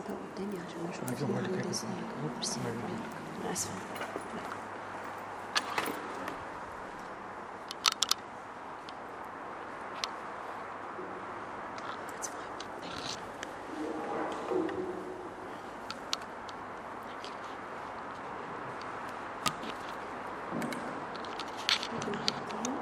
ده قدامي عشان اشوف هجيبه لك عامل هجيبه ازاي لك. ميرسي هجيبه انا اسفه That's fine. Thank you. Thank you. ممكن أحطها؟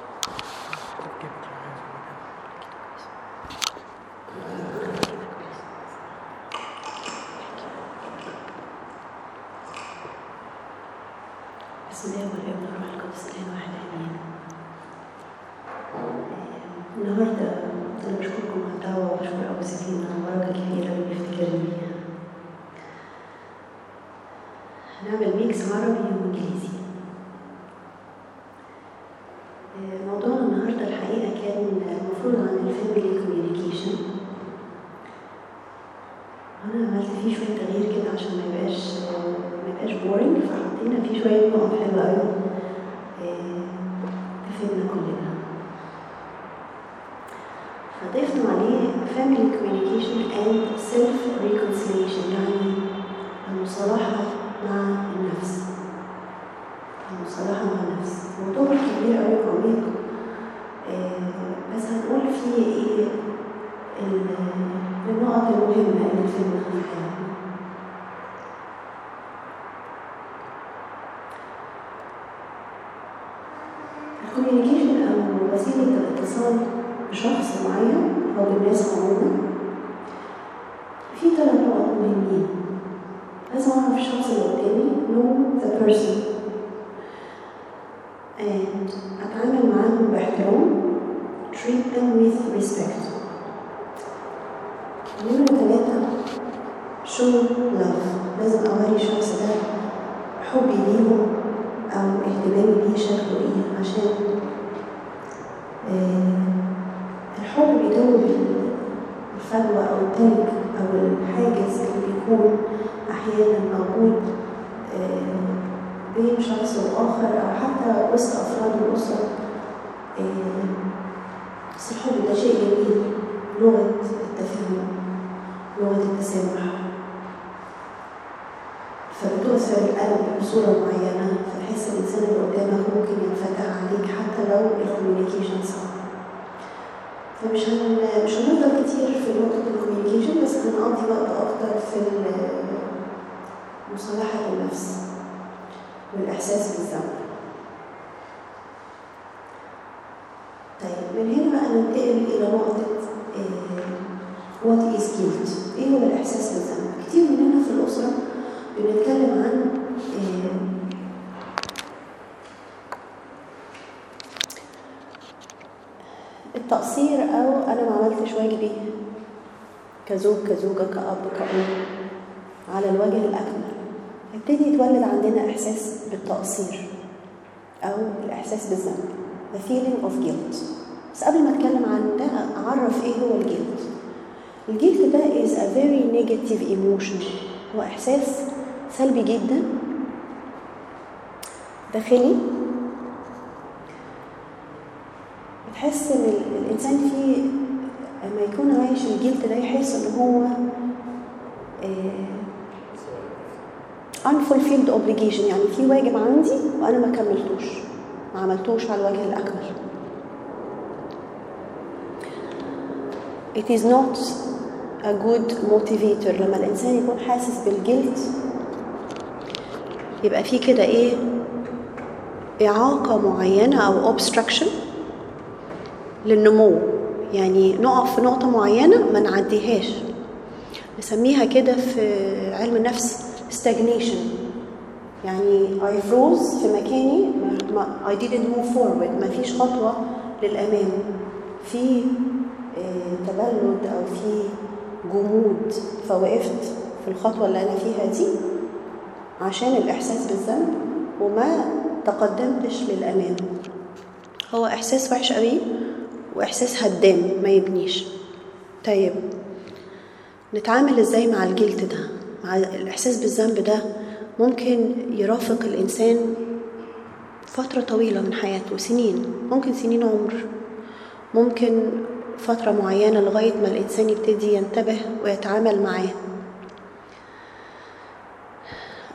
بسم الله والابن والروح القدس الان واحد امين النهارده انا بشكركم على الدعوه وبشكر ابو سكين على البركه الكبيره اللي بيفتكرني بيها هنعمل ميكس عربي وانجليزي آه، موضوعنا النهارده الحقيقه كان المفروض عن الفاميلي كوميونيكيشن انا عملت فيه شويه تغيير كده عشان ما يبقاش ما يبقاش بورنج فحطينا فيه شويه نقط حلوه قوي تفيدنا كلنا فضفنا عليه family communication and self reconciliation يعني المصالحه مع النفس المصالحه مع النفس موضوع كبير قوي وعميق آه، بس هنقول فيه ايه ال- النقط المهمة اللي تفيدنا في حياتنا الكوميونيكيشن أو وسيلة الاتصال بشخص معين أو بالناس عموما في ثلاث نقط مهمين لازم أعرف الشخص اللي قدامي know the person and أتعامل معاهم باحترام treat them with respect نمرة ثلاثة show love لازم أوري الشخص ده حبي ليهم أو اهتمامي بيه شكله إيه عشان آه، الحب بيدوب الفجوة أو التلج أو الحاجز اللي بيكون أحيانا موجود آه، بين شخص وآخر أو حتى وسط أفراد الأسرة آه، بس الحب ده شيء جميل لغة التفاهم لغة التسامح فبتؤثر القلب بصورة معينة فتحس الإنسان اللي قدامك ممكن ينفتح عليك حتى لو الكوميونيكيشن صعب فمش هن... مش هنفضل كتير في نقطة الكوميونيكيشن بس هنقضي وقت أكتر في ال- مصالحة النفس والإحساس بالذنب طيب من هنا بقى ننتقل إلى نقطة وات از جيلت ايه هو الاحساس بالذنب كتير مننا في الاسره بنتكلم عن آه، التقصير او انا ما عملتش واجبي كزوج كزوجه كاب كأم على الوجه الاكمل يبتدي يتولد عندنا احساس بالتقصير او الاحساس بالذنب the feeling of guilt بس قبل ما اتكلم عن ده اعرف ايه هو الجيلت الجيلت ده is a very negative emotion هو إحساس سلبي جدا داخلي بتحس إن ال- الإنسان فيه لما يكون عايش الجيلت ده يحس إن هو آه، unfulfilled obligation يعني في واجب عندي وأنا ما كملتوش ما عملتوش على الوجه الأكمل It is not a good motivator لما الإنسان يكون حاسس بالجلد يبقى في كده إيه إعاقة معينة أو obstruction للنمو يعني نقف في نقطة معينة ما نعديهاش نسميها كده في علم النفس stagnation يعني I froze في مكاني ما ما- I didn't move forward ما فيش خطوة للأمام في آه، تبلد أو في جمود فوقفت في الخطوة اللي أنا فيها دي عشان الإحساس بالذنب وما تقدمتش للأمام هو إحساس وحش قوي وإحساس هدام ما يبنيش طيب نتعامل إزاي مع الجلد ده مع الإحساس بالذنب ده ممكن يرافق الإنسان فترة طويلة من حياته سنين ممكن سنين عمر ممكن فترة معينة لغاية ما الإنسان يبتدي ينتبه ويتعامل معاه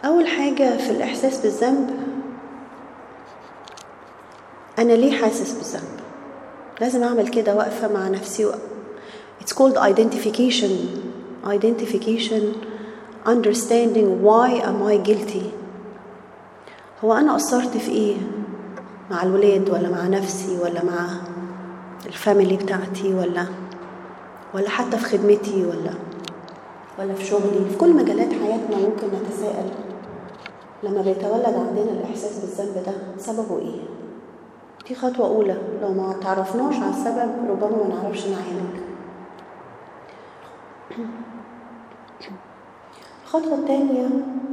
أول حاجة في الإحساس بالذنب أنا ليه حاسس بالذنب لازم أعمل كده واقفة مع نفسي It's called identification identification understanding why am I guilty هو أنا قصرت في إيه مع الولاد ولا مع نفسي ولا مع الفاميلي بتاعتي ولا ولا حتى في خدمتي ولا ولا في شغلي في كل مجالات حياتنا ممكن نتساءل لما بيتولد عندنا الإحساس بالذنب ده سببه إيه؟ دي خطوة أولى لو ما تعرفناش على السبب ربما ما نعرفش نعالج الخطوة التانية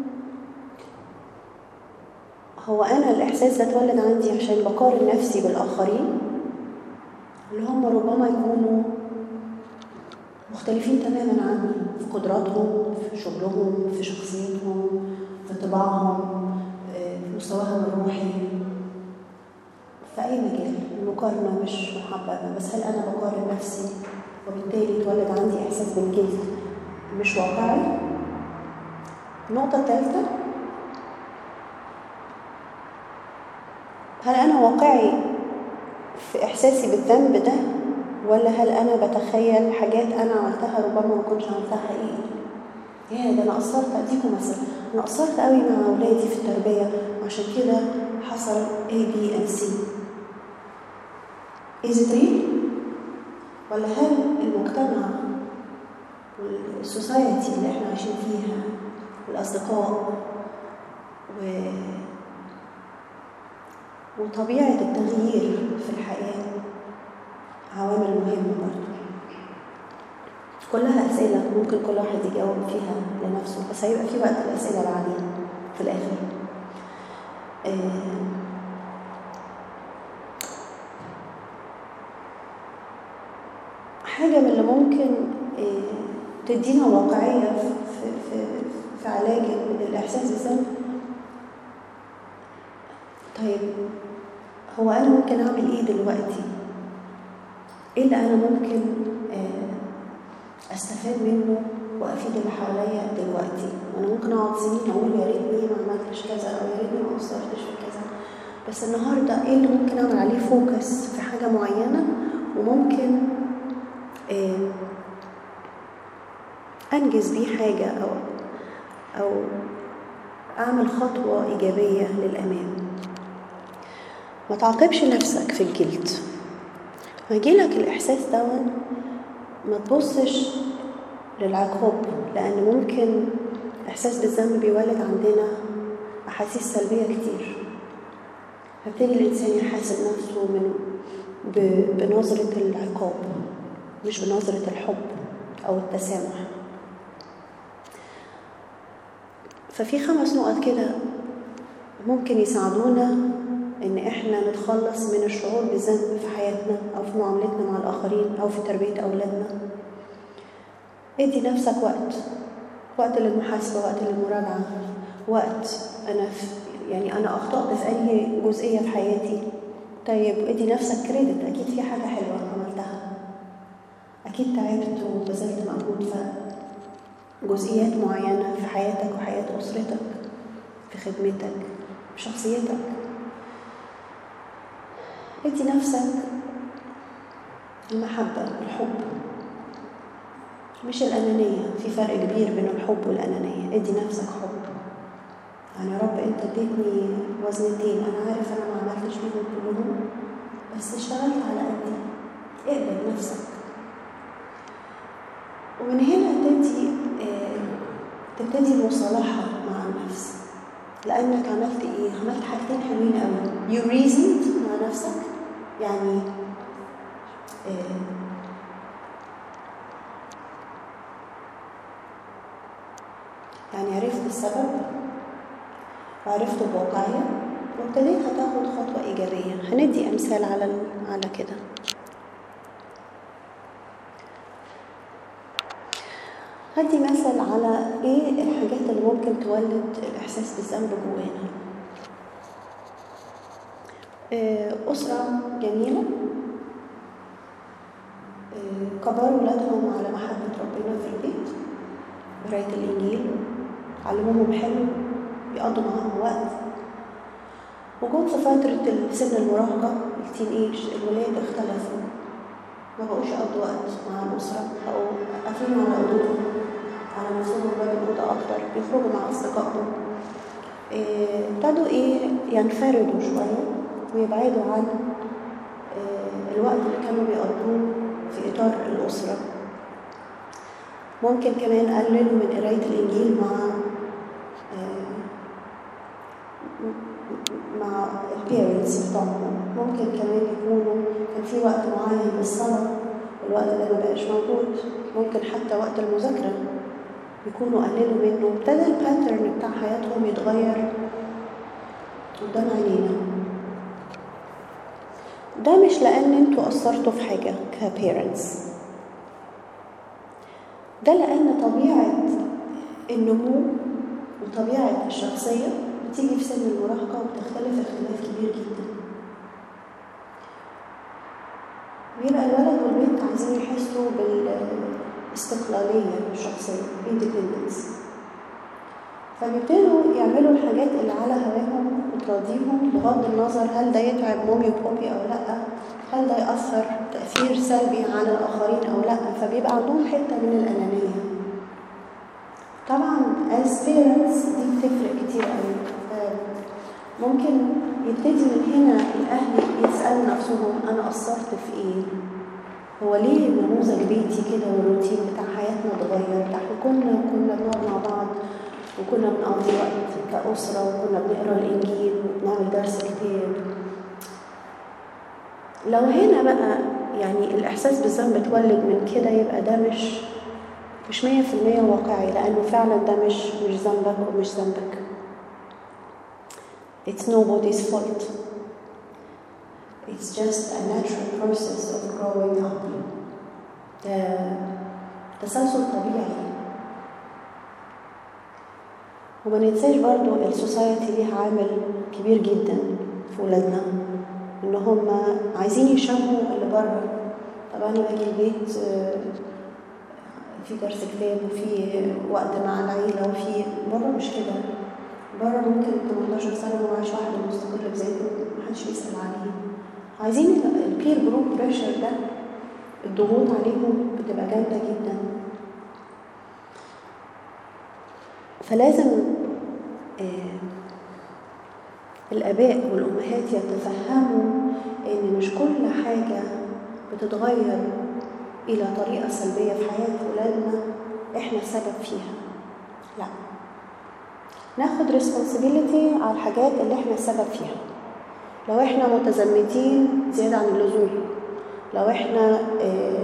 هو أنا الإحساس ده اتولد عندي عشان بقارن نفسي بالآخرين اللي هم ربما يكونوا مختلفين تماما عني في قدراتهم في شغلهم في شخصيتهم في طباعهم في مستواهم الروحي في أي مجال المقارنة مش محببة بس هل أنا بقارن نفسي وبالتالي اتولد عندي إحساس بالجلد مش واقعي النقطة الثالثة هل أنا واقعي في إحساسي بالذنب ده ولا هل أنا بتخيل حاجات أنا عملتها ربما ما كنتش عملتها حقيقي يا ده أنا قصرت أديكم مثلا أنا قصرت قوي مع أولادي في التربية عشان كده حصل A B and C Is it real؟ ولا هل المجتمع والسوسايتي اللي احنا عايشين فيها والأصدقاء و وطبيعة التغيير في الحياة عوامل مهمة برضه كلها أسئلة ممكن كل واحد يجاوب فيها لنفسه بس هيبقى في وقت الأسئلة بعدين في الآخر آه حاجة من اللي ممكن آه تدينا واقعية في, في, في, في علاج الإحساس بالذنب طيب هو أنا ممكن أعمل إيه دلوقتي؟ إيه اللي أنا ممكن أستفاد منه وأفيد اللي حواليا دلوقتي؟ أنا ممكن أقعد سنين أقول يا ريتني ما عملتش كذا أو يا ريتني ما قصرتش في كذا بس النهاردة إيه اللي ممكن أعمل عليه فوكس في حاجة معينة وممكن أنجز بيه حاجة أو أو أعمل خطوة إيجابية للأمام ما تعاقبش نفسك في الجلد ما يجيلك الإحساس ده ما تبصش للعقاب لأن ممكن إحساس بالذنب بيولد عندنا أحاسيس سلبية كتير فبتيجي الإنسان يحاسب نفسه من بنظرة العقاب مش بنظرة الحب أو التسامح ففي خمس نقط كده ممكن يساعدونا ان احنا نتخلص من الشعور بالذنب في حياتنا او في معاملتنا مع الاخرين او في تربيه اولادنا ادي نفسك وقت وقت للمحاسبه وقت للمراجعه وقت انا في يعني انا اخطات في اي جزئيه في حياتي طيب ادي نفسك كريدت اكيد في حاجه حلوه عملتها اكيد تعبت وبذلت مجهود في جزئيات معينه في حياتك وحياه اسرتك في خدمتك في شخصيتك ادي نفسك المحبة الحب مش الأنانية في فرق كبير بين الحب والأنانية ادي نفسك حب يعني يا رب انت اديتني وزنتين انا عارف انا ما عملتش بيهم كلهم بس اشتغلت على قدي اقبل نفسك ومن هنا تبتدي آه تبتدي المصالحة مع النفس لأنك عملت إيه؟ عملت حاجتين حلوين قوي you reasoned مع نفسك يعني آه يعني عرفت السبب وعرفته بواقعية وابتديت هتاخد خطوة إيجابية هندي أمثال على على كده هدي مثل على ايه الحاجات اللي ممكن تولد الاحساس بالذنب جوانا أسرة جميلة كبروا ولادهم على محبة ربنا في البيت قراية الإنجيل علموهم حلو بيقضوا معاهم وقت وجم في فترة سن المراهقة التين ايج الولاد اختلفوا ما بقوش يقضوا وقت مع الأسرة أو قافلين على أوضتهم على نفسهم باب الأوضة أكتر بيخرجوا مع أصدقائهم إيه، ابتدوا إيه ينفردوا شوية ويبعدوا عن إيه، الوقت اللي كانوا بيقضوه في إطار الأسرة ممكن كمان قللوا من قراية الإنجيل مع آه، مع البيرنتس بتوعهم ممكن كمان يكونوا كان في وقت معين للصلاة الوقت ده ما بقاش موجود ممكن حتى وقت المذاكرة يكونوا قللوا منه ابتدى الباترن بتاع حياتهم يتغير قدام عينينا ده مش لأن انتوا قصرتوا في حاجة كبيرنتس ده لأن طبيعة النمو وطبيعة الشخصية بتيجي في سن المراهقة وبتختلف اختلاف كبير جدا بيبقى الولد والبنت عايزين يحسوا بالاستقلالية الشخصية independence فبيبتدوا يعملوا الحاجات اللي على هواهم وتراضيهم بغض النظر هل ده يتعب مامي وبابي أو لأ هل ده يأثر تأثير سلبي على الآخرين أو لأ فبيبقى عندهم حتة من الأنانية طبعا as parents دي بتفرق كتير قوي ممكن يبتدي من هنا الأهل يسألوا نفسهم أنا قصرت في إيه؟ هو ليه نموذج بيتي كده والروتين بتاع حياتنا اتغير؟ ده احنا كنا كنا بنقعد مع بعض وكنا بنقضي وقت كأسرة وكنا بنقرا الإنجيل وبنعمل درس كتاب لو هنا بقى يعني الإحساس بالذنب اتولد من كده يبقى ده مش مش مية في المية واقعي لأنه فعلا ده مش مش ذنبك ومش ذنبك It's nobody's fault. It's just a natural process of growing up. ده تسلسل طبيعي وما ننساش برضو السوسايتي ليها عامل كبير جدا في ولادنا ان هم عايزين يشموا اللي بره طب انا باجي البيت آه، في درس كتاب وفي وقت مع العيلة وفي بره مش كده بره ممكن 18 سنة وما معاش واحدة مستقلة بذاته محدش بيسأل عليه عايزين البير جروب بريشر ده الضغوط عليهم بتبقى جامدة جدا فلازم آه، الآباء والأمهات يتفهموا إن مش كل حاجة بتتغير إلى طريقة سلبية في حياة ولادنا إحنا السبب فيها لا ناخد responsibility على الحاجات اللي إحنا السبب فيها لو إحنا متزمتين زيادة عن اللزوم لو إحنا آه،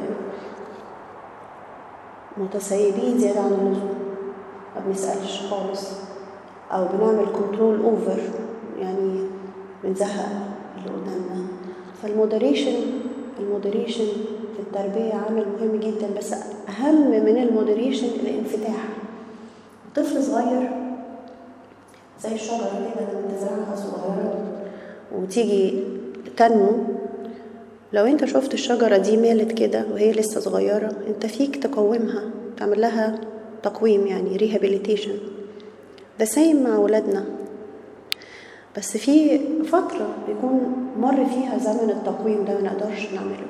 متسيبين زيادة عن اللزوم ما بنسألش خالص أو بنعمل كنترول أوفر يعني بنزهق اللي قدامنا فالمودريشن المودريشن في التربية عامل مهم جدا بس أهم من المودريشن الانفتاح طفل صغير زي الشجرة كده لما تزرعها صغيرة وتيجي تنمو لو انت شفت الشجرة دي مالت كده وهي لسه صغيرة انت فيك تقومها تعمل لها تقويم يعني ريهابيليتيشن ده سايم مع ولادنا بس في فترة بيكون مر فيها زمن التقويم ده ما نقدرش نعمله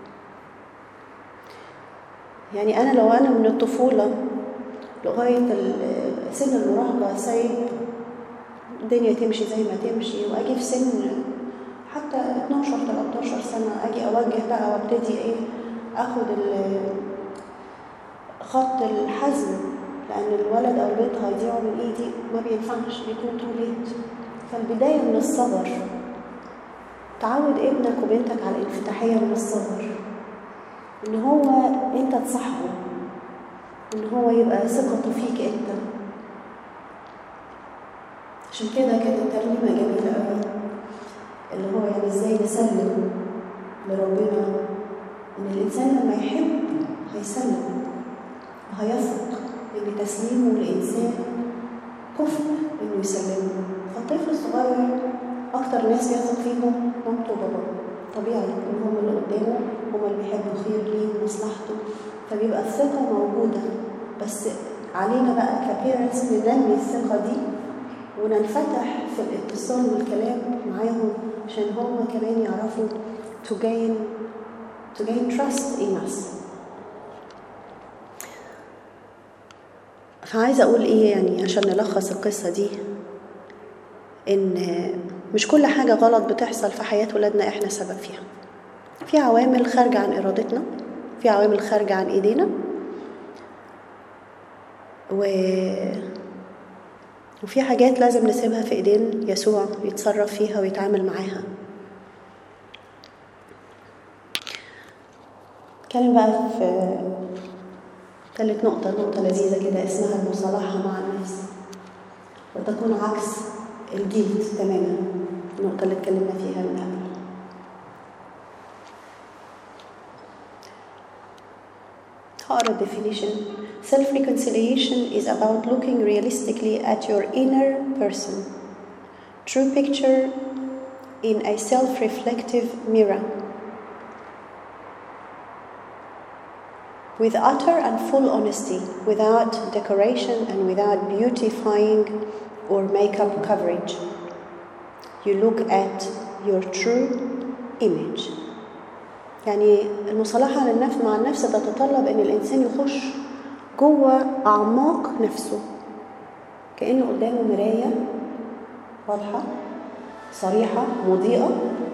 يعني أنا لو أنا من الطفولة لغاية ال- سن المراهقة سايب الدنيا تمشي زي ما تمشي وأجي في سن حتى 12 13 سنة أجي أوجه بقى وابتدي إيه آخد ال- خط الحزم لأن الولد أو البنت هيضيعوا من إيدي ما بينفعش بيكون تو ليت فالبداية من الصبر تعود ابنك وبنتك على الانفتاحية من الصغر إن هو أنت تصاحبه إن هو يبقى ثقته فيك أنت عشان كده كانت الترنيمة جميلة قوي اللي هو يعني ازاي نسلم لربنا ان الانسان لما يحب هيسلم وهيثق ان تسليمه لانسان كفء انه يسلمه فالطفل الصغير اكتر ناس يثق فيهم مامته وباباه طبيعي ان هم اللي قدامه هم اللي بيحبوا خير ليه ومصلحته فبيبقى الثقه موجوده بس علينا بقى كبيرنتس ننمي الثقه دي وننفتح في الاتصال والكلام معاهم عشان هم كمان يعرفوا to gain to gain trust in us فعايزة أقول إيه يعني عشان نلخص القصة دي إن مش كل حاجة غلط بتحصل في حياة ولادنا إحنا سبب فيها في عوامل خارجة عن إرادتنا في عوامل خارجة عن إيدينا و... وفي حاجات لازم نسيبها في إيدين يسوع يتصرف فيها ويتعامل معاها اتكلم بقى في ثالث نقطة نقطة لذيذة كده اسمها المصالحة مع النفس وتكون عكس الجلد تماما النقطة اللي اتكلمنا فيها من قبل هقرا الديفينيشن Self reconciliation is about looking realistically at your inner person. True picture in a self reflective mirror. With utter and full honesty, without decoration and without beautifying or makeup coverage. You look at your true image. يعني المصالحة للنفس مع النفس تتطلب أن الإنسان يخش جوه أعماق نفسه كأنه قدامه مراية واضحة صريحة مضيئة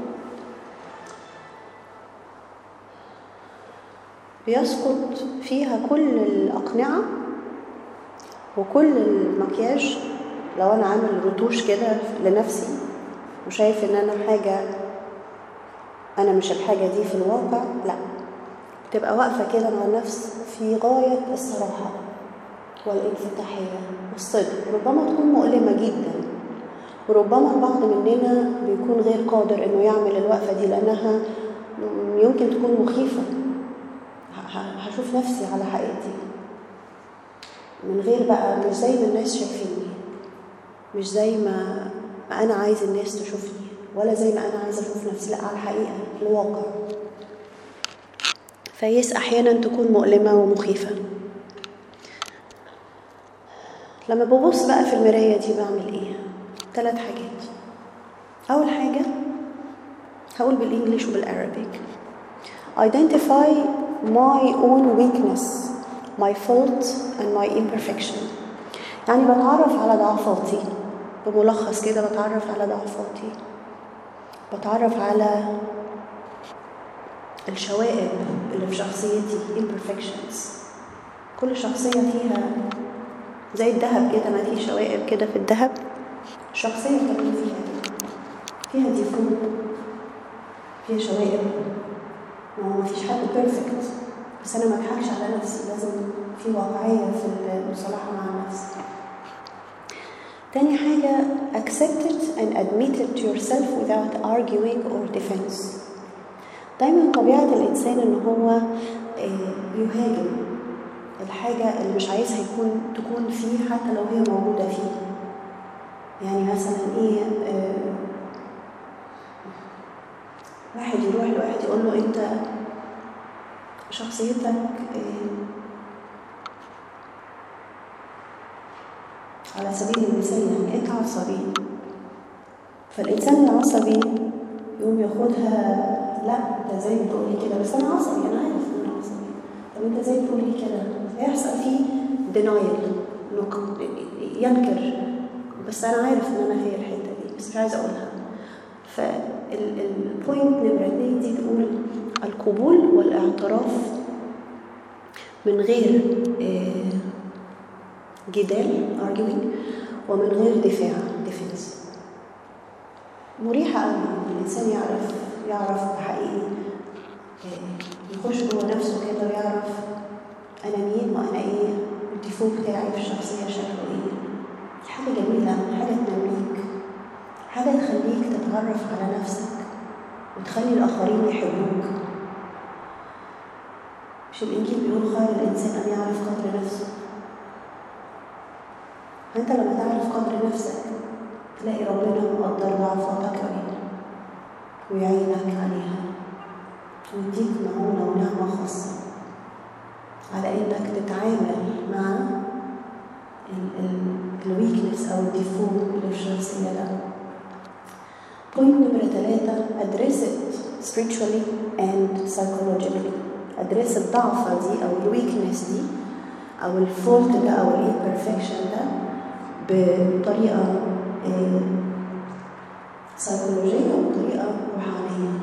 بيسقط فيها كل الأقنعة وكل المكياج لو أنا عامل رتوش كده لنفسي وشايف إن أنا حاجة أنا مش الحاجة دي في الواقع لا تبقى واقفة كده مع النفس في غاية الصراحة والانفتاحية والصدق ربما تكون مؤلمة جدا وربما البعض مننا بيكون غير قادر انه يعمل الوقفة دي لانها يمكن تكون مخيفة هشوف نفسي على حقيقتي من غير بقى مش زي ما الناس شايفيني مش زي ما, ما انا عايز الناس تشوفني ولا زي ما انا عايزه اشوف نفسي لا على الحقيقه الواقع فيس احيانا تكون مؤلمه ومخيفه لما ببص بقى في المرايه دي بعمل ايه ثلاث حاجات اول حاجه هقول بالانجليش وبالعربيك identify my own weakness my fault and my imperfection يعني بتعرف على ضعفاتي بملخص كده بتعرف على ضعفاتي بتعرف على الشوائب اللي في شخصيتي imperfections كل شخصية فيها زي الذهب كده ما فيه شوائب كده في الذهب الشخصية كمان فيها فيها ديفو فيها شوائب ما هو مفيش حد بيرفكت بس انا ما اضحكش على نفسي لازم في واقعية في المصالحة مع النفس تاني حاجة accept it and admit it to yourself without arguing or defense دايما طبيعة الإنسان إن هو يهاجم الحاجة اللي مش عايزها يكون تكون فيه حتى لو هي موجودة فيه يعني مثلا إيه واحد يروح لواحد يقول له أنت شخصيتك على سبيل المثال يعني انت عصبي فالانسان العصبي يقوم ياخدها لا انت زي بتقولي كده بس انا عصبي انا عارف ان انا عصبي طب انت زي بتقولي كده هيحصل فيه دينايل ينكر بس انا عارف ان انا هي الحته دي بس مش عايزه اقولها فالبوينت نمره اتنين دي تقول القبول والاعتراف من غير جدال arguing ومن غير دفاع defense مريحة قوي الإنسان يعرف يعرف بحقيقي يخش جوه نفسه كده ويعرف أنا مين وأنا إيه الديفو بتاعي في الشخصية شكله إيه دي حاجة جميلة حاجة تنميك حاجة تخليك تتعرف على نفسك وتخلي الآخرين يحبوك مش الإنجيل بيقول خير الإنسان أن يعرف قدر نفسه فأنت لما تعرف قدر نفسك تلاقي ربنا مقدر ضعفاتك أوي ويعينك عليها ويديك معونة ونعمة خاصة على إنك تتعامل مع الويكنس او الديفو اللي في الشخصيه ده بوينت نمرة ثلاثة address it spiritually and psychologically address الضعفة دي أو الويكنس دي أو الفولت ده أو الامبرفكشن ده بطريقة سيكولوجية وبطريقة روحانية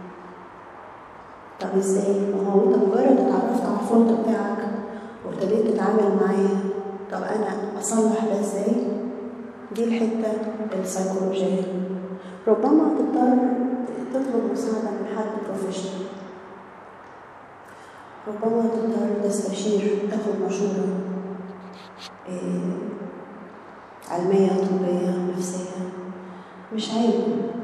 طب ازاي؟ ما هو انت مجرد اتعرفت على الفولت بتاعك وابتديت تتعامل معاه طب انا اصلح ده ازاي؟ دي الحتة السيكولوجية ربما تضطر تطلب مساعدة من حد بروفيشنال ربما تضطر تستشير تاخد مشورة إيه علمية طبية نفسية مش عيب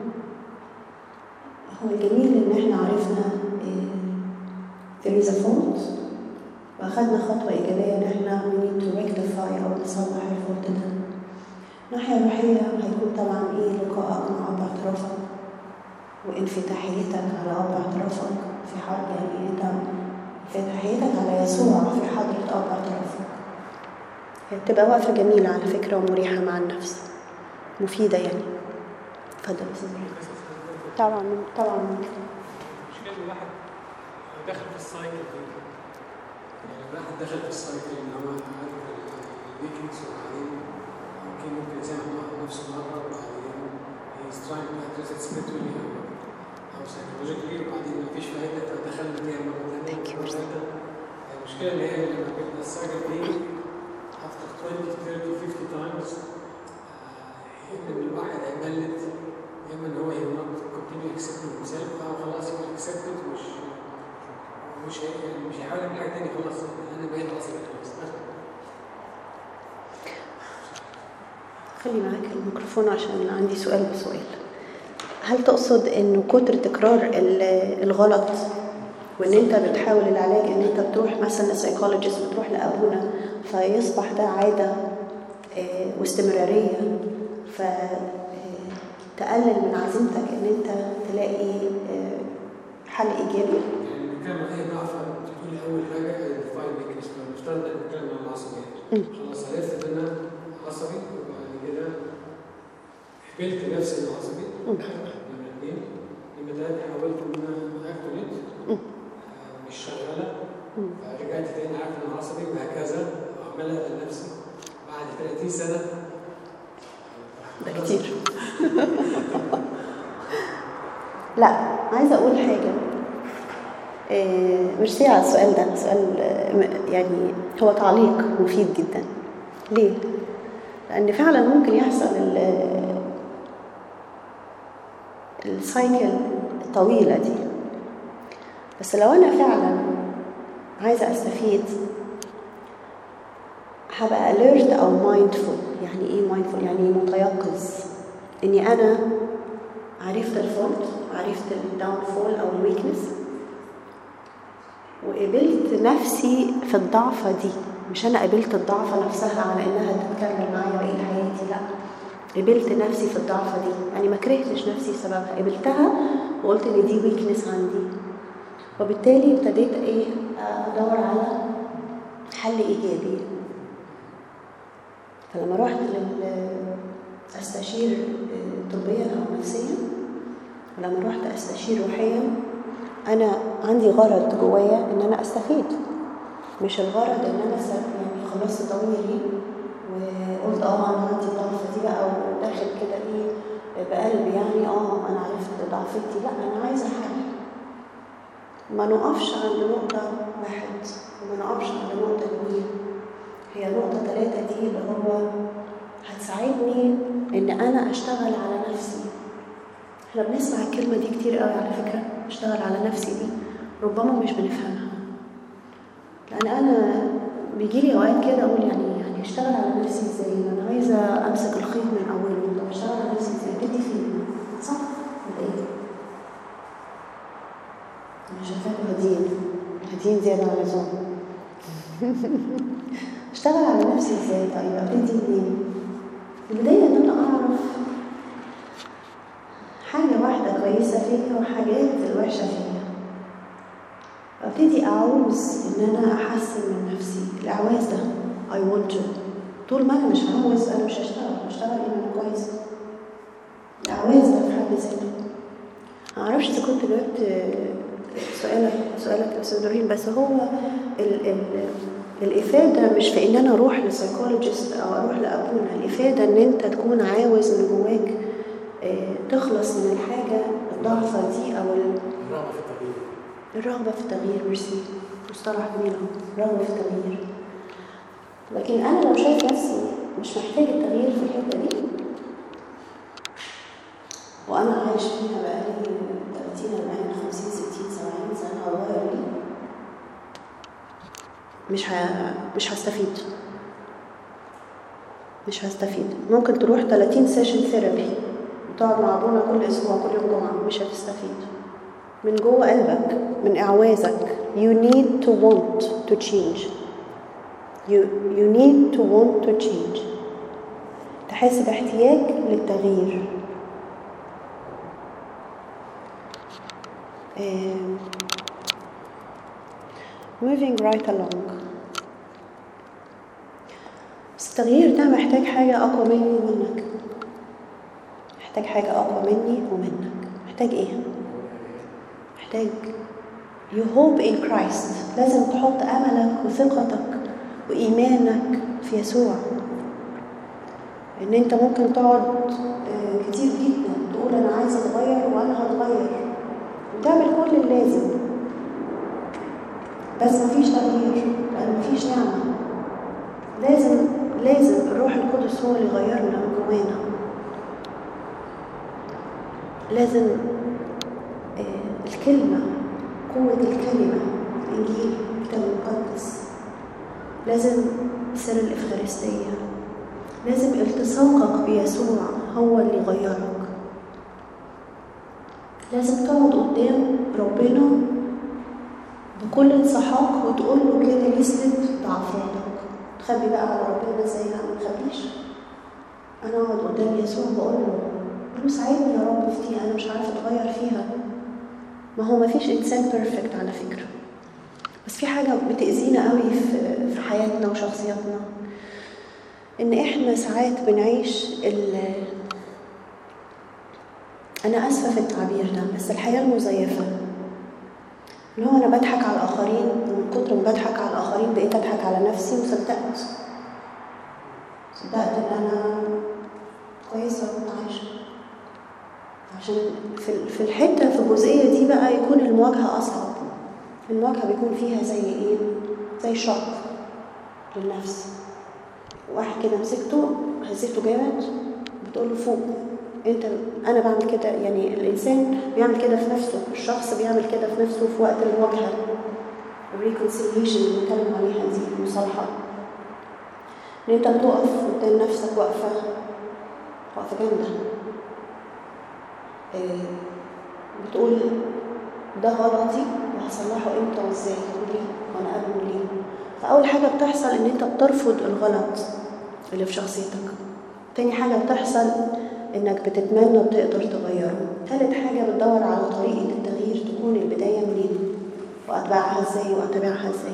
هو الجميل ان احنا عرفنا إيه there is a fault واخدنا خطوة ايجابية ان احنا we need to rectify او نصلح الفولت ده الناحية الروحية هيكون طبعا ايه لقائك مع اب اعترافك وانفتاحيتك على اب اعترافك في حال يعني انت انفتاحيتك على يسوع في حضرة اب اعترافك هي بتبقى وقفة جميلة على فكرة ومريحة مع النفس مفيدة يعني اتفضل يا استاذ طبعا طبعا ممكن المشكلة ان الواحد داخل في السايكل دي يعني الواحد دخل في السايكل ان هو عارف الويكنس وبعدين ممكن ممكن يسامح نفسه مرة وبعدين he's trying to address it spiritually او او psychologically وبعدين مفيش فايدة فدخلنا فيها مرة تانية Thank you. مرة ثالثة المشكلة ان هي لما بيبقى السايكل دي after 20 30 50 times آه، يا اما ان الواحد هيملت يا اما ان هو he will not continue accepting himself او خلاص هو accepted مش مش هي- يعني مش هيحاول يعمل حاجه تاني خلاص انا بقيت اصلا خلاص خلي معاك الميكروفون عشان عندي سؤال بسؤال هل تقصد انه كتر تكرار ال- الغلط وان انت بتحاول العلاج ان انت بتروح مثلا لسايكولوجيست بتروح لابونا فيصبح ده عاده آه، واستمراريه ف آه، تقلل من عزيمتك ان انت تلاقي آه، حل ايجابي يعني بنتكلم عن اي ضعفه تقولي اول حاجه الديفاين ويكنس فنفترض ان بنتكلم عن العصبيات مم. خلاص عرفت ان انا عصبي وبعد كده قبلت نفسي اني عصبي مم. نمرة اثنين نمرة ثلاثة حاولت ان انا اكتونيت مم. مش شغالة مم. فرجعت تاني عارف ان انا عصبي وهكذا وعمال اقتل نفسي بعد 30 سنة ده كتير لا عايزه اقول حاجه آه، ميرسي على السؤال ده سؤال آه، م- يعني هو تعليق مفيد جدا ليه لان فعلا ممكن يحصل ال- السايكل الطويله دي بس لو انا فعلا عايزه استفيد هبقى alert او mindful يعني ايه mindful يعني متيقظ اني انا عرفت الفولت عرفت الداون فول او الويكنس وقبلت نفسي في الضعفة دي مش انا قبلت الضعفة نفسها على انها تتكلم معايا بقية حياتي لا قبلت نفسي في الضعفة دي يعني ما كرهتش نفسي بسببها قبلتها وقلت ان دي ويكنس عندي وبالتالي ابتديت ايه ادور على حل ايجابي فلما رحت لل استشير آه، طبيا او نفسيا ولما رحت استشير روحيا انا عندي غرض جوايا ان انا استفيد مش الغرض ان انا س- يعني خلصت ضميري وقلت اه انا عندي الضعفه دي بقى وداخل كده ايه بقلبي يعني اه انا عرفت ضعفتي لا انا عايزه حل ما نقفش عند نقطة واحد وما نقفش عند نقطة اتنين هي نقطة تلاتة دي اللي هو هتساعدني إن أنا أشتغل على نفسي احنا بنسمع الكلمة دي كتير قوي على فكرة أشتغل على نفسي دي ربما مش بنفهمها لأن أنا بيجيلي أوقات كده أقول يعني يعني أشتغل على نفسي إزاي؟ ما أنا عايزة أمسك الخيط من أوله طب أشتغل على نفسي إزاي؟ أبتدي فين؟ صح ولا إيه؟ مش شايفاكوا هاديين هاديين زيادة عن اللزوم اشتغل على نفسي ازاي طيب ابتدي منين البداية ان انا اعرف حاجة واحدة كويسة فيا وحاجات الوحشة فيا ابتدي اعوز ان انا احسن من نفسي الاعواز ده I want to طول ما انا مش عاوز انا مش هشتغل هشتغل ان انا كويس العواز ده في حد ذاته معرفش اذا كنت جاوبت آه، سؤالك سؤالك يا استاذ ابراهيم بس هو ال ال الافاده مش في ان انا اروح لسايكولوجيست او اروح لابونا الافاده ان انت تكون عاوز من جواك آه، تخلص من الحاجه الضعفه دي او ال- الرغبه في التغيير الرغبة في التغيير ميرسي مصطلح جميل اهو الرغبة في التغيير لكن أنا لو شايف نفسي مش محتاج التغيير في الحتة دي وأنا عايش فيها بقالي 30 40 50 60 70 سنة هغير ليه؟ مش ه... مش هستفيد مش هستفيد ممكن تروح 30 سيشن ثيرابي وتقعد مع ابونا كل اسبوع كل يوم جمعه مش هتستفيد من جوه قلبك من اعوازك you need to want to change you, you need to want to change تحس باحتياج للتغيير آم، moving right along بس التغيير ده محتاج حاجة أقوى مني ومنك محتاج حاجة أقوى مني ومنك محتاج إيه؟ محتاج you hope in Christ لازم تحط أملك وثقتك وإيمانك في يسوع إن أنت ممكن تقعد آه، كتير جدا تقول أنا عايز أتغير وأنا هتغير وتعمل كل اللازم بس مفيش تغيير لأن مفيش نعمة لازم لازم الروح القدس هو اللي يغيرنا من جوانا لازم آه، الكلمة قوة الكلمة الإنجيل الكتاب المقدس لازم سر الإفخارستية لازم التصاقك بيسوع هو اللي يغيرك لازم تقعد قدام ربنا بكل انسحاق وتقول له كده لستة ضعفاتك تخبي بقى على ربنا ازاي لا ما تخبيش انا اقعد قدام يسوع بقول له بقول له ساعدني يا رب في دي انا مش عارفه اتغير فيها ما هو ما فيش انسان بيرفكت على فكره بس في حاجه بتاذينا قوي في في حياتنا وشخصياتنا ان احنا ساعات بنعيش ال انا اسفه في التعبير ده بس الحياه المزيفه اللي هو انا بضحك على الاخرين ومن كتر ما بضحك على الاخرين بقيت اضحك على نفسي وصدقت صدقت ان انا كويسه وكنت عايشه عشان في في الحته في الجزئيه دي بقى يكون المواجهه اصعب المواجهه بيكون فيها زي ايه زي شوك للنفس واحد كده مسكته هزيته جامد بتقول له فوق انت انا بعمل كده يعني الانسان بيعمل كده في نفسه الشخص بيعمل كده في نفسه في وقت المواجهه الريكونسيليشن اللي بنتكلم عليها دي المصالحه ان انت بتقف قدام نفسك واقفه وقفه جامده آه، بتقول ده غلطي وهصلحه امتى وازاي وليه وانا قبله ليه فاول حاجه بتحصل ان انت بترفض الغلط اللي في شخصيتك تاني حاجه بتحصل انك بتتمنى وتقدر تغيره تالت حاجه بتدور على طريقه التغيير تكون البدايه منين واتبعها ازاي واتبعها ازاي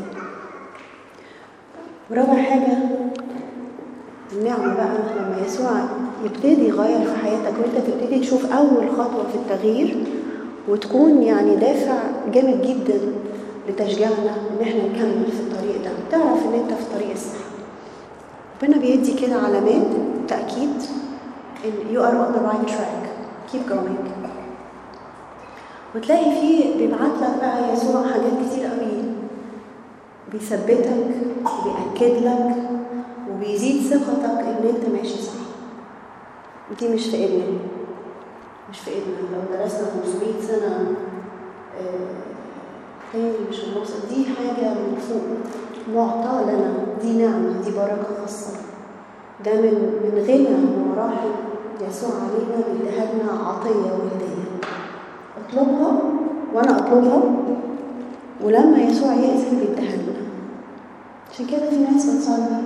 ورابع حاجه النعمه بقى لما يسوع يبتدي يغير في حياتك وانت تبتدي تشوف اول خطوه في التغيير وتكون يعني دافع جامد جدا لتشجيعنا ان احنا نكمل في الطريق ده تعرف ان انت في الطريق الصح ربنا بيدي كده علامات تاكيد ان you are on the right track keep going وتلاقي فيه بيبعت لك بقى يسوع حاجات كتير قوي بيثبتك وبيأكد لك وبيزيد ثقتك ان انت ماشي صح دي مش في ايدنا مش في ايدنا لو درسنا 500 سنة آه، تاني مش هنوصل دي حاجة من فوق معطاة لنا دي نعمة دي بركة خاصة ده من من غنى ومراحل يسوع علينا بيديها لنا عطية وهدية اطلبها وانا اطلبها ولما يسوع يأذن بيديها لنا عشان كده في ناس بتصلي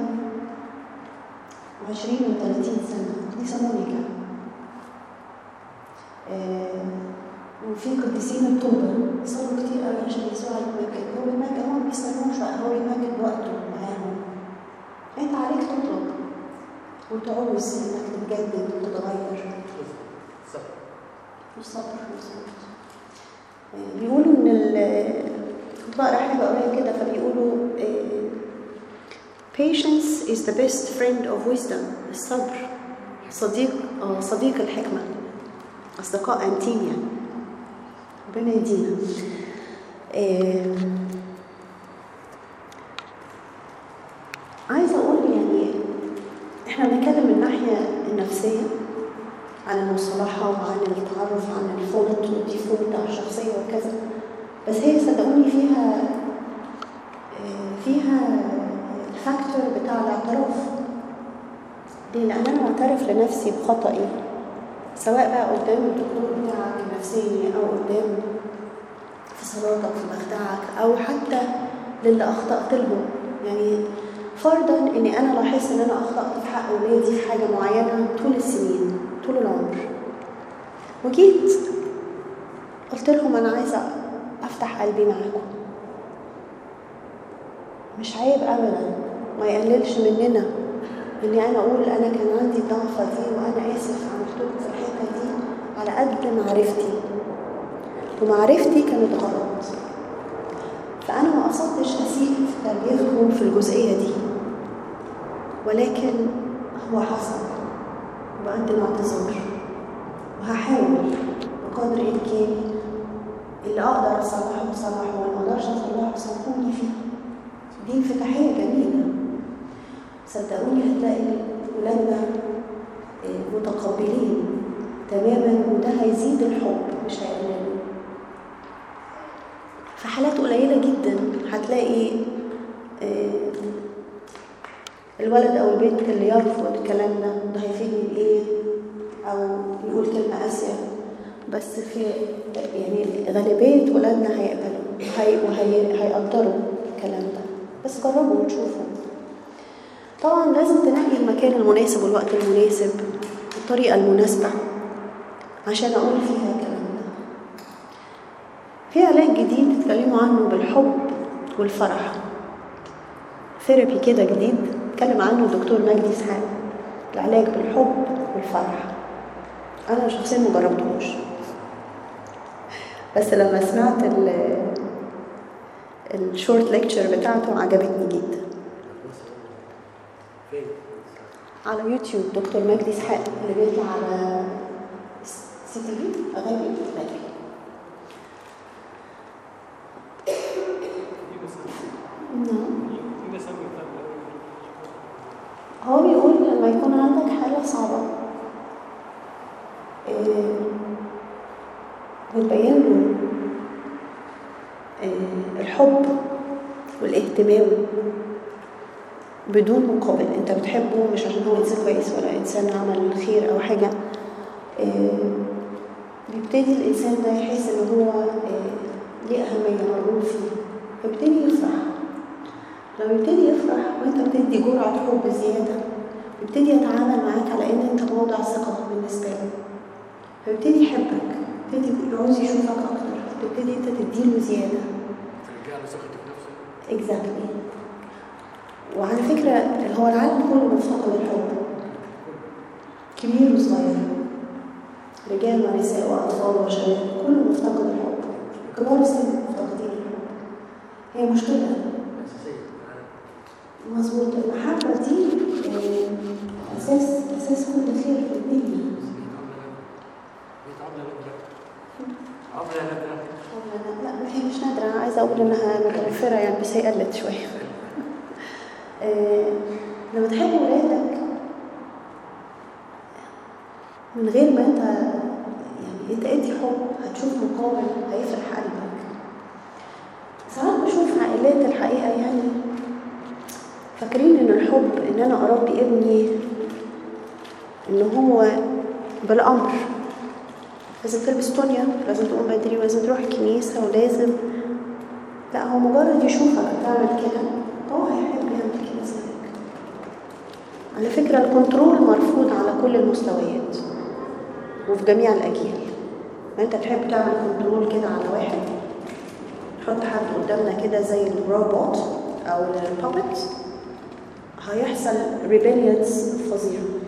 عشرين وثلاثين سنة بيسموني كده آه، وفي قديسين التوبة بيصلوا كتير قوي عشان يسوع يتمجد هو بيمجد هو ما بيستنوش بقى هو يمجد وقته معاهم انت عليك تطلب وتعوز انك تتجدد وتتغير صح والصبر مظبوط آه، بيقولوا ان ال- كنت بقرا حاجه قريب كده فبيقولوا آه، patience is the best friend of wisdom الصبر صديق اه صديق الحكمه اصدقاء انتيم يعني ربنا يدينا آه، عايزه اقول يعني احنا بنتكلم من الناحيه النفسيه عن المصالحة وعن التعرف عن الفولت والديفولت بتاع الشخصية وكذا بس هي صدقوني فيها آه، فيها الفاكتور بتاع الاعتراف ليه؟ لأن أنا معترف لنفسي بخطئي سواء بقى قدام الدكتور بتاعك النفسيني أو قدام في صلاتك في مخدعك أو حتى للي أخطأت لهم يعني فرضا إني أنا لاحظت إن أنا أخطأت في حق ولادي في حاجة معينة طول السنين طول العمر وجيت قلت لهم أنا عايزة أفتح قلبي معاكم مش عيب أبدا ما يقللش مننا إني أنا أقول أنا كان عندي الضعفة دي وأنا آسف عملت لكم في الحتة دي على قد معرفتي ومعرفتي كانت غلط فأنا ما قصدتش أسيء في تربيتكم في الجزئية دي ولكن هو حصل وبقدم اعتذار وهحاول بقدر إمكاني اللي أقدر أصلحه أصلحه واللي ما أقدرش أصلحه صلحوني فيه دي انفتاحية جميلة صدقوني هتلاقي ولادنا آه، متقبلين تماما وده هيزيد الحب مش هيقلله في حالات قليلة جدا هتلاقي آه، الولد أو البنت اللي يرفض الكلام ده ده هيفيدني بإيه أو يقول كلمة قاسية بس في يعني غالبية ولادنا هيقبلوا هي وهي هيقدروا الكلام ده بس جربوا وتشوفوا طبعا لازم تنقي المكان المناسب والوقت المناسب والطريقة المناسبة عشان أقول فيها الكلام ده في علاج جديد اتكلموا عنه بالحب والفرح ثيرابي كده جديد اتكلم عنه الدكتور مجدي اسحاق العلاج بالحب والفرح انا شخصيا ما جربتهوش بس لما سمعت ال الشورت ليكتشر بتاعته عجبتني جدا فين؟ على يوتيوب دكتور مجدي اسحاق اللي بيطلع على سي تي في اغاني مجدي نعم هو بيقول لما يكون عندك حالة صعبة آه، وتبين له آه، الحب والاهتمام بدون مقابل انت بتحبه مش عشان هو انسان كويس ولا انسان عمل خير او حاجة آه، بيبتدي الانسان ده يحس ان هو آه، ليه اهمية مرغوب فيه فيبتدي يفرح لما يبتدي يفرح وانت بتدي جرعة حب زيادة يبتدي يتعامل معاك على ان انت موضع ثقة بالنسبة له فيبتدي يحبك يبتدي يعوز يشوفك اكتر تبتدي انت تديله زيادة ترجع له ثقته في نفسه اكزاكتلي وعلى فكرة هو العالم كله مفتقد الحب كبير وصغير رجال ونساء وأطفال وشباب كله مفتقد الحب كبار السن مفتقدين الحب هي مشكلة اساسيه مظبوط المحبة دي آه، أساس أساس كل خير في الدنيا عبلة نادرة لا ما هي مش نادرة أنا عايزة أقول إنها متوفرة يعني بس هي قلت شوية آه، لما تحب ولادك من غير ما أنت يعني أنت أدي حب هتشوف مقابل هيفرح قلبك ساعات بشوف عائلات الحقيقة يعني فاكرين إن الحب إن أنا أربي ابني إن هو بالأمر لازم تلبس تونيا لازم تقوم بدري ولازم تروح الكنيسة ولازم لا هو مجرد يشوفك بتعمل كده هو هيحب يعمل كده زيك على فكرة الكنترول مرفوض على كل المستويات وفي جميع الأجيال ما أنت تحب تعمل كنترول كده على واحد تحط حد قدامنا كده زي الروبوت أو البابت هيحصل ريبيليونز فظيعة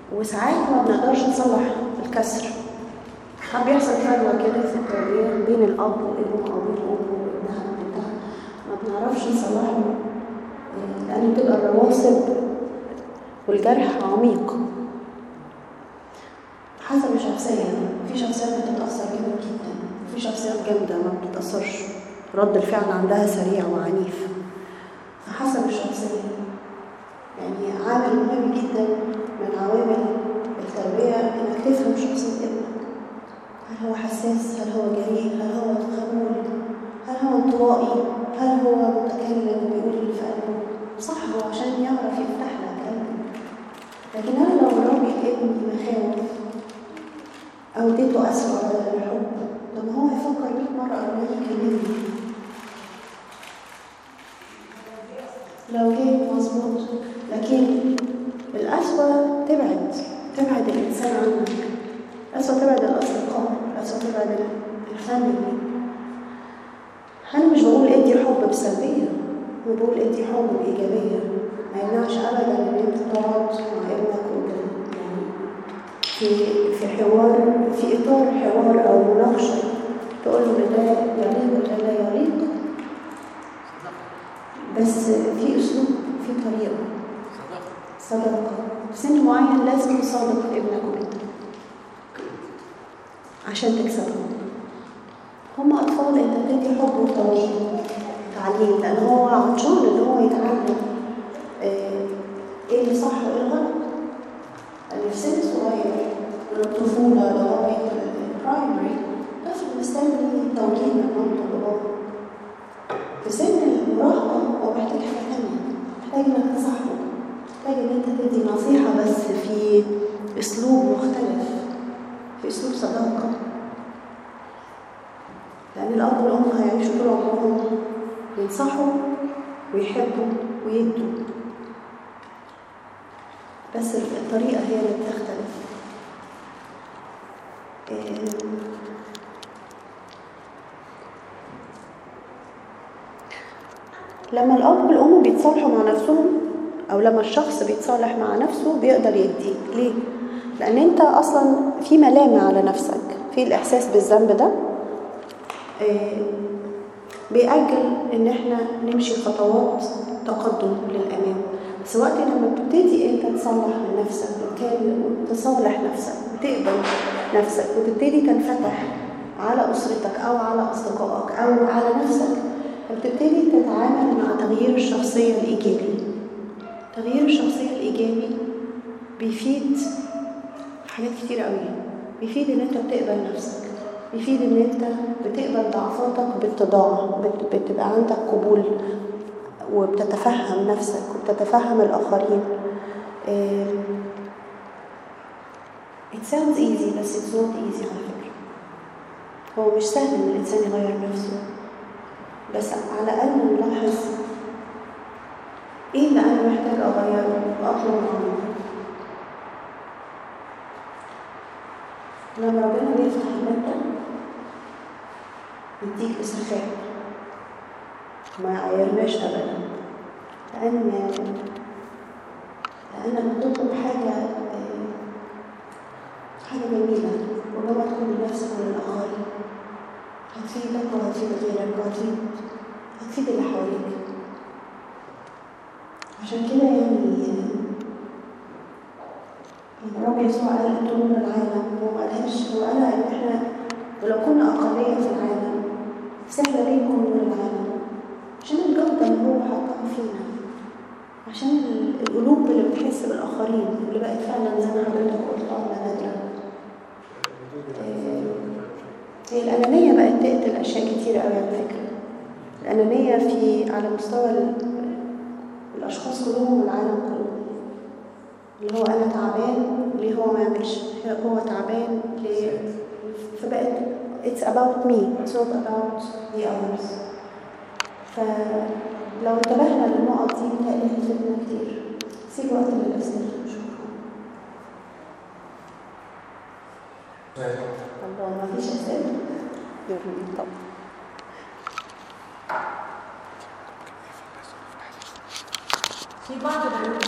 وساعات ما بنقدرش نصلح الكسر ساعات بيحصل فجوة كده في التربية بين الأب وابنه أو بين الأم وابنها وبنتها ما بنعرفش نصلحه آه، لأن بتبقى الرواسب والجرح عميق حسب الشخصية في شخصيات بتتأثر جامد جدا في شخصيات جامدة ما بتتأثرش رد الفعل عندها سريع وعنيف فحسب الشخصية يعني عامل مهم جدا من عوامل التربية إنك تفهم شخصية ابنك هل هو حساس؟ هل هو جريء؟ هل هو خجول؟ هل هو انطوائي؟ هل هو متكلم وبيقول اللي في قلبه؟ صاحبه عشان يعرف يفتح لك قلبك لكن أنا لو مربي ابني مخاوف أو اديته أسوأ بدل الحب طب ما هو هيفكر 100 مرة قبل ما يجي يكلمني لو جه مظبوط لكن الأسوأ تبعد تبعد الإنسان عنك الأسوأ تبعد الأصدقاء الأسوأ تبعد الفاميلي أنا مش بقول ادي حب بسلبية أنا بقول ادي حب بإيجابية ما يمنعش أبدا إن أنت تقعد مع ابنك وكده يعني في في حوار في إطار حوار أو مناقشة تقول له ده يليق وده لا يليق بس في أسلوب في طريقة صدقة صداقة في سن معين لازم تصادق ابنك وبنتك عشان تكسبهم هم أطفال أنت بتدي حب وتوجيه تعليم لأن هو عطشان إن هو يتعلم آه، إيه اللي صح وإيه الغلط لأن في سن صغير من الطفولة لغاية البرايمري طفل مستني توجيه من مامته وباباه في سن المراهقة هو محتاج حاجة تانية محتاج إنك تصاحبه محتاج إن أنت تدي نصيحة بس في أسلوب مختلف في أسلوب صداقة لأن الأب والأم هيعيشوا طول عمرهم ينصحوا ويحبوا ويدوا بس الطريقة هي اللي بتختلف آم، لما الأب والأم بيتصالحوا مع نفسهم أو لما الشخص بيتصالح مع نفسه بيقدر يدي ليه؟ لأن أنت أصلا في ملامة على نفسك في الإحساس بالذنب ده آه، بيأجل إن إحنا نمشي خطوات تقدم للأمام بس وقت لما بتبتدي أنت تصلح من نفسك وتكلم- وتصالح نفسك وتقبل نفسك وتبتدي تنفتح على أسرتك أو على أصدقائك أو على نفسك فبتبتدي تتعامل مع تغيير الشخصية الإيجابي تغيير الشخصية الإيجابي بيفيد في حاجات كتير قوي بيفيد إن أنت بتقبل نفسك بيفيد إن أنت بتقبل ضعفاتك باتضاع بت- بتبقى عندك قبول وبتتفهم نفسك وبتتفهم الآخرين آم، It sounds easy بس it's not easy على فكرة هو مش سهل إن الإنسان يغير نفسه بس على الأقل نلاحظ إيه اللي أنا محتاج أغيره وأطلب عنه لما ربنا بيفتح الباب ده يديك بسخاء ما يعايرناش أبدا لأن لأنك بتطلب حاجة آه، حاجة جميلة ربما تكون لنفسك وللآخرين هتفيدك وهتفيد غيرك وهتفيد هتفيد اللي حواليك عشان كده يعني لما الرب يسوع قال انتم نور العالم هو ما قالهاش هو قال ان احنا ولو كنا اقليه في العالم بس احنا ليه نكون نور العالم؟ عشان الجوده اللي هو حطها فينا عشان ال- القلوب اللي بتحس بالاخرين اللي بقت فعلا زي ما حضرتك قلت اه نادره آه، هي الأنانية بقت تقتل أشياء كتير قوي على فكرة الأنانية في على مستوى ال- الأشخاص كلهم والعالم كله اللي هو أنا تعبان ليه هو ما يعملش هو تعبان ليه فبقت it's about me it's not about the others فلو انتبهنا للنقط دي بتهيألي هتفيدنا كتير سيب وقت للأسئلة شكرا الله ما فيش أسئلة يرمي طب في بعض العلوم